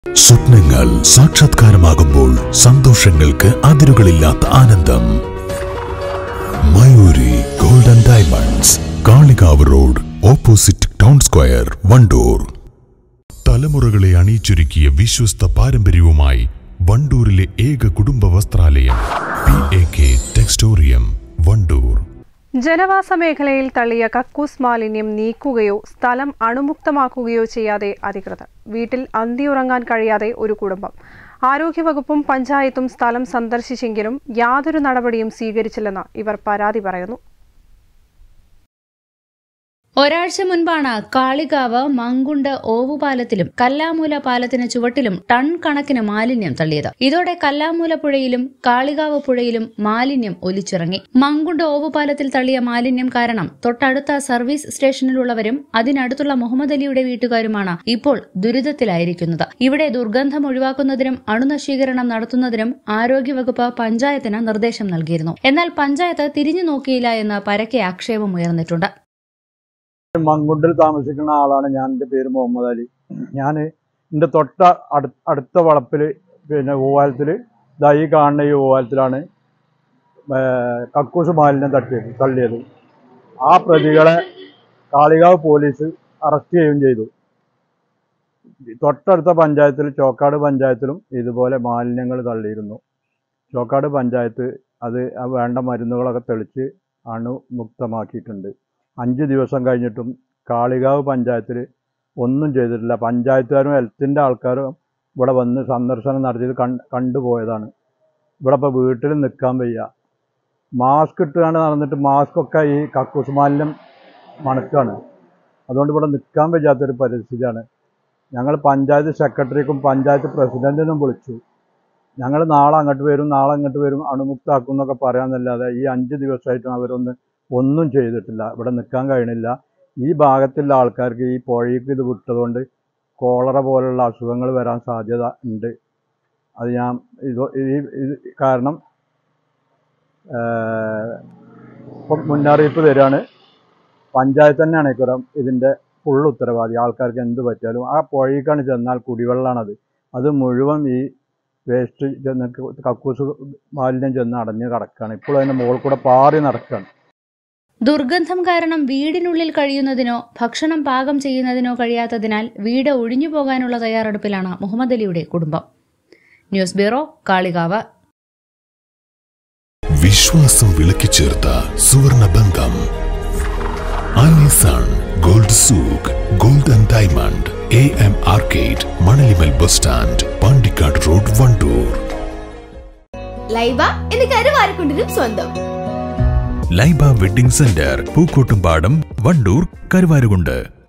സ്വപ്നങ്ങൾ സാക്ഷാത്കാരമാകുമ്പോൾ സന്തോഷങ്ങൾക്ക് അതിരുകളില്ലാത്ത ആനന്ദം Mayuri golden diamonds Kalikavu road opposite town square Wandoor തലമുറകളെ അണിയിച്ചൊരുക്കിയ വിശ്വസ്ത പാരമ്പര്യവുമായി വണ്ടൂരിലെ ഏക കുടുംബ വസ്ത്രാലയം P A K textorium Wandoor ജനവാസ മേഖലയിൽ തള്ളിയ കക്കൂസ് മാലിന്യം നീക്കുകയോ സ്ഥലം അണുമുക്തമാക്കുകയോ ചെയ്യാതെ അധികൃതർ വീട്ടിൽ അന്തിയുറങ്ങാൻ കഴിയാതെ ഒരു കുടുംബം ആരോഗ്യവകുപ്പും പഞ്ചായത്തും സ്ഥലം സന്ദർശിച്ചെങ്കിലും യാതൊരു നടപടിയും സ്വീകരിച്ചില്ലെന്ന് ഇവർ പരാതി പറയുന്നു ഒരാഴ്ച മുൻപാണ് കാളികാവ് മങ്കുണ്ട് ഓവുപാലത്തിലും കല്ലാമൂല പാലത്തിന് ചുവട്ടിലും ടൺ കണക്കിന് മാലിന്യം തള്ളിയത് ഇതോടെ കല്ലാമൂല പുഴയിലും കാളികാവ് പുഴയിലും മാലിന്യം ഒലിച്ചിറങ്ങി മങ്കുണ്ട് ഓവുപാലത്തിൽ തള്ളിയ മാലിന്യം കാരണം തൊട്ടടുത്ത സർവീസ് സ്റ്റേഷനിലുള്ളവരും അതിനടുത്തുള്ള മുഹമ്മദ് അലിയുടെ വീട്ടുകാരുമാണ് ഇപ്പോൾ ദുരിതത്തിലായിരിക്കുന്നത് ഇവിടെ ദുർഗന്ധം ഒഴിവാക്കുന്നതിനും അണുനശീകരണം നടത്തുന്നതിനും ആരോഗ്യവകുപ്പ് പഞ്ചായത്തിന് നിർദ്ദേശം നൽകിയിരുന്നു എന്നാൽ പഞ്ചായത്ത് തിരിഞ്ഞു നോക്കിയില്ല എന്ന് പരക്കെ ആക്ഷേപം ഉയർന്നിട്ടുണ്ട് മങ്കുണ്ടിൽ താമസിക്കുന്ന ആളാണ് ഞാൻ എൻ്റെ പേര് മുഹമ്മദ് അലി ഞാൻ എൻ്റെ തൊട്ട അടു അടുത്ത വളപ്പിൽ പിന്നെ ഓവാലത്തിൽ ഇതാ ഈ കാണുന്ന ഈ ഓവാലത്തിലാണ് ഏർ കക്കൂസ് മാലിന്യം തട്ടിയത് തള്ളിയത് ആ പ്രതികളെ കാളികാവ് പോലീസ് അറസ്റ്റ് ചെയ്യുകയും ചെയ്തു തൊട്ടടുത്ത പഞ്ചായത്തിൽ ചോക്കാട് പഞ്ചായത്തിലും ഇതുപോലെ മാലിന്യങ്ങൾ തള്ളിയിരുന്നു ചോക്കാട് പഞ്ചായത്ത് അത് ആ വേണ്ട മരുന്നുകളൊക്കെ തെളിച്ച് അണുമുക്തമാക്കിയിട്ടുണ്ട് അഞ്ച് ദിവസം കഴിഞ്ഞിട്ടും കാളികാവ് പഞ്ചായത്തിൽ ഒന്നും ചെയ്തിട്ടില്ല പഞ്ചായത്തുകാരും ഹെൽത്തിൻ്റെ ആൾക്കാരും ഇവിടെ വന്ന് സന്ദർശനം നടത്തിയത് കണ്ട് കണ്ടുപോയതാണ് ഇവിടെ ഇപ്പോൾ വീട്ടിൽ നിൽക്കാൻ വയ്യ മാസ്ക് ഇട്ടുകൊണ്ട് നടന്നിട്ട് മാസ്ക് ഒക്കെ ഈ കക്കൂസ് മാലിന്യം മണക്കാണ് അതുകൊണ്ട് ഇവിടെ നിൽക്കാൻ വയ്യാത്തൊരു പരിസ്ഥിതിയാണ് ഞങ്ങൾ പഞ്ചായത്ത് സെക്രട്ടറിക്കും പഞ്ചായത്ത് പ്രസിഡന്റിനും വിളിച്ചു ഞങ്ങൾ നാളെ അങ്ങോട്ട് വരും നാളെ അങ്ങോട്ട് വരും അണുമുക്താക്കും എന്നൊക്കെ പറയാമെന്നല്ലാതെ ഈ അഞ്ച് ദിവസമായിട്ടും അവരൊന്ന് ഒന്നും ചെയ്തിട്ടില്ല ഇവിടെ നിൽക്കാൻ കഴിയണില്ല ഈ ഭാഗത്തുള്ള ആൾക്കാർക്ക് ഈ പുഴയ്ക്ക് ഇത് വിട്ടതുകൊണ്ട് കോളറ പോലുള്ള അസുഖങ്ങൾ വരാൻ സാധ്യത ഉണ്ട് അത് ഞാൻ ഇത് ഈ ഇത് കാരണം ഏഹ്, ഇപ്പം മുന്നറിയിപ്പ് തരാണ് പഞ്ചായത്ത് തന്നെയാണ് ഇക്കുറം ഇതിൻ്റെ ഫുൾ ഉത്തരവാദി ആൾക്കാർക്ക് എന്ത് പറ്റിയാലും ആ പുഴയ്ക്കാണ് ചെന്നാൽ കുടിവെള്ളമാണത് അത് മുഴുവൻ ഈ വേസ്റ്റ് ചെന്ന് കക്കൂസ് മാലിന്യം ചെന്ന് അടഞ്ഞ് കിടക്കുകയാണ് ഇപ്പോഴും അതിൻ്റെ മുകളിൽ കൂടെ പാറി നടക്കുകയാണ് ദുർഗന്ധം കാരണം വീടിനുള്ളിൽ കഴിയുന്നതിനോ ഭക്ഷണം പാകം ചെയ്യുന്നതിനോ കഴിയാത്തതിനാൽ വീട് ഒഴിഞ്ഞു പോകാനുള്ള തയ്യാറെടുപ്പിലാണ് മുഹമ്മദ് അലിയുടെ കുടുംബം ന്യൂസ് ബ്യൂറോ കാളികാവ് വിശ്വാസം വിളക്കിച്ചേർത്ത സുവർണ ബന്ധം Allison gold souk gold and diamond A M arcade Manalimal bus stand Pandikkad road Wandoor Laiba എന്ന് കരുവാരക്കുണ്ടിനും സ്വന്തം ലൈബ വെഡിംഗ് സെന്റർ പൂക്കോട്ടുംപാടം വണ്ടൂർ കരുവാരുകുണ്ട്